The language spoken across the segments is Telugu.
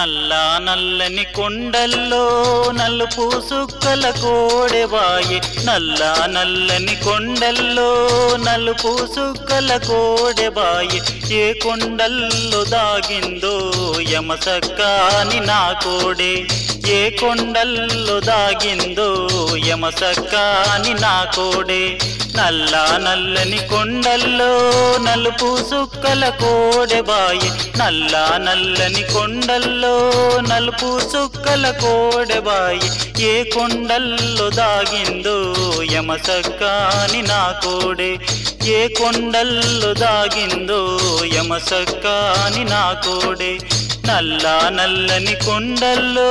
నల్ల నల్లని కొండల్లో నలుపు సుక్కల కోడెవాయి నల్ల నల్లని కొండల్లో నలుపు సుక్కల కోడెబాయి ఏ కొండల్లో దాగిందో యమసక్కాని నా కోడే ఏ కొండల్లో దాగిందో యమసక్కాని నా కోడే నల్ల నల్లని కొండల్లో నలుపు సుక్కల కోడెబాయి నల్ల నల్లని కొండల్లో నలుపు సుక్కల కోడెబాయి ఏ కొండల్లో దాగిందో యమసక్కాని నా కోడే ఏ కొండల్లో దాగిందో యమసక్కాని నా కోడే నల్ల నల్లని కొండల్లో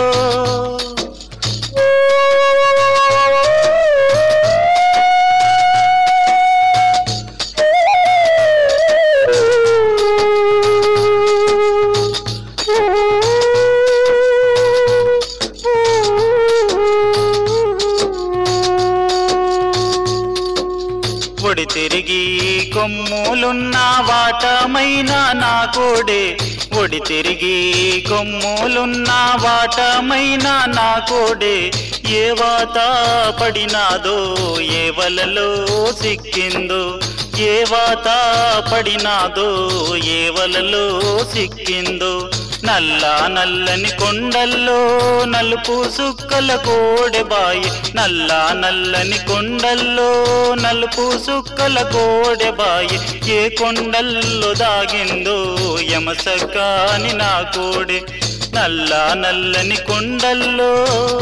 ఒడి తిరిగి కొమ్ములున్న వాటమైన నా కోడే ఒడి తిరిగి కొమ్ములున్న వాటమైన నా కోడే ఏ వాత పడినాదో ఏ వలలో సిక్కిందో ఏ వాత పడినాదో ఏ వలలో సిక్కిందో నల్ల నల్లని కొండల్లో నలుపు సుక్కల కోడెబాయి నల్ల నల్లని కొండల్లో నలుపు సుక్కల కోడెబాయి ఏ కొండల్లో దాగిందో యమసకాని నా కోడె నల్ల నల్లని కొండల్లో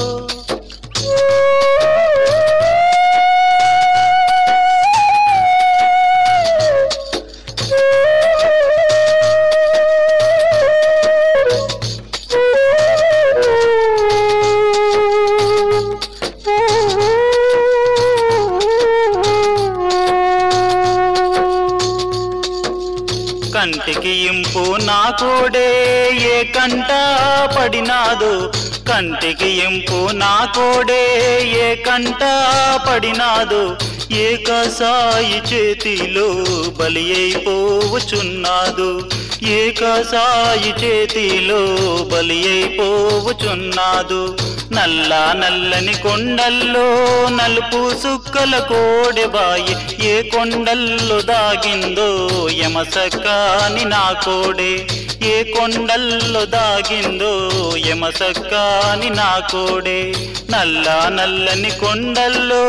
కంటికి ఇంపు నా కోడే ఏ కంట పడినాదో కంటికి ఇంపు నా కోడే ఏ కంట పడినాదో ఏ కసాయి చేతిలో బలి అయిపోవచున్నాదు ఏ కసాయి చేతిలో బలి అయిపోవచున్నాదు నల్ల నల్లని కొండల్లో నలుపు సుక్కల కోడెబాయి ఏ కొండల్లో దాగిందో యమసక్కాని నా కోడే ఏ కొండల్లో దాగిందో యమసక్కాని నా కోడే నల్ల నల్లని కొండల్లో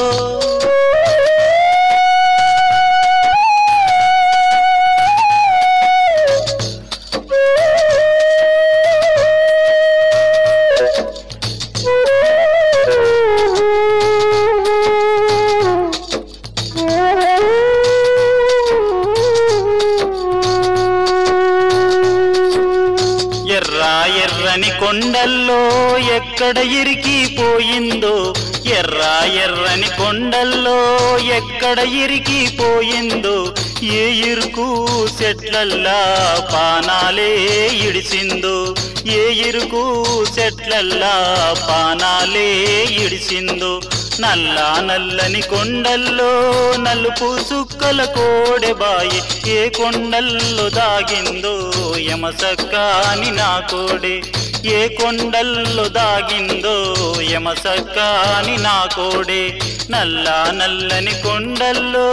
ఎర్ర ఎర్రని కొండల్లో ఎక్కడ ఇరికిపోయిందో ఎర్ర ఎర్రని కొండల్లో ఎక్కడ ఇరికిపోయిందో ఏ ఇరుకు చెట్లల్లా పానాలే ఇడిసిందో ఏ ఇరుకు చెట్లల్లా పానాలే ఇడిసిందో నల్ల నల్లని కొండల్లో నలుపు సుక్కల కోడెబాయి ఏ కొండల్లో దాగిందో యమసక్కాని నా కోడే ఏ కొండల్లో దాగిందో యమసక్కాని నా కోడే నల్ల నల్లని కొండల్లో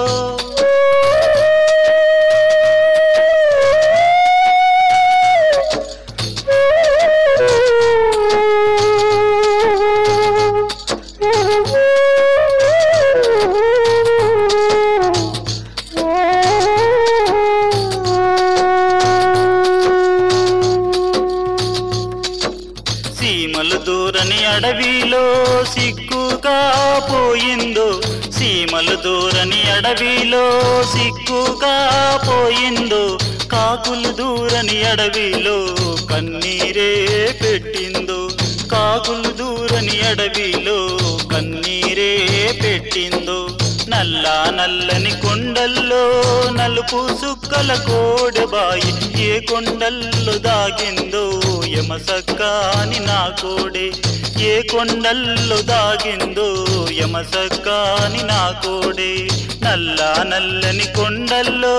సీమలు దూరని అడవిలో సిక్కుగా పోయిందో సీమలు దూరని అడవిలో సిక్కుగా పోయిందో కాకులు దూరని అడవిలో కన్నీరే పెట్టిందో కాకులు దూరని అడవిలో కన్నీరే పెట్టిందో నల్ల నల్లని కొండల్లో నలుపు సుక్కల కోడెబాయి ఏ కొండల్లో దాగిందో యమసక్కాని నా కోడే ఏ కొండల్లో దాగిందో యమసక్కాని నా కోడే నల్ల నల్లని కొండల్లో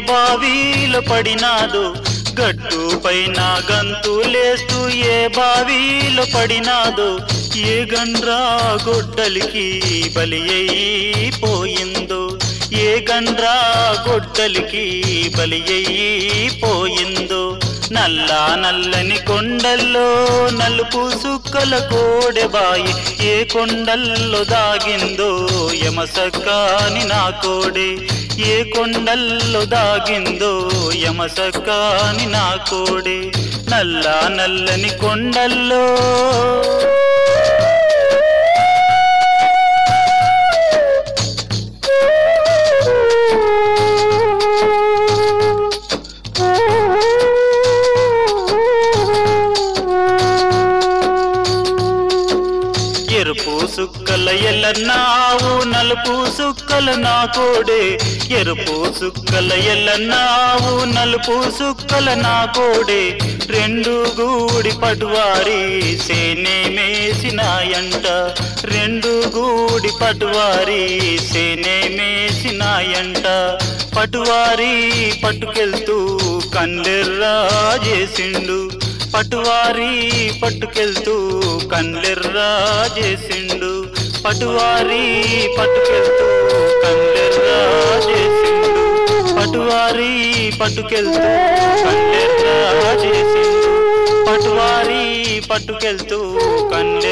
బావిలో పడినాదో గట్టు పైన గంతులేస్తూ ఏ బావిలో పడినాదో ఏ గండ్రా గొడ్డలికి బలి పోయిందో ఏ గండ్రా గొడ్డలికి బలి పోయిందో నల్ల నల్లని కొండల్లో నలుపు సుక్కల కోడెబాయి ఏ కొండల్లో దాగిందో యమసక్కాని నా కోడే ఏ కొండల్లో దాగిందో యమసక్కాని నా కోడే నల్ల నల్లని కొండల్లో ఎరుపు సుక్కల ఎల్లన్నావు నలుపు సుక్కల నా కోడే ఎరుపు సుక్కల ఎల్లన్నావు నలుపు సుక్కల నా కోడే రెండు గూడి పటువారి సేనే మేసినాయంట రెండు గూడి పటువారి సేనే మేసినాయంట పటువారి పట్టుకెళ్తూ కండెర్రా చేసిండు పటువారి పట్టుకెళ్తూ కండ్లెర్రా చేసిండు పటువారి పట్టుకెళ్తూ కండ్లెర్రా చేసిండు పటువారి పట్టుకెళ్తూ కండ్లెర్రా చేసిండు పటువారి పట్టుకెళ్తూ కండ్లెర్రా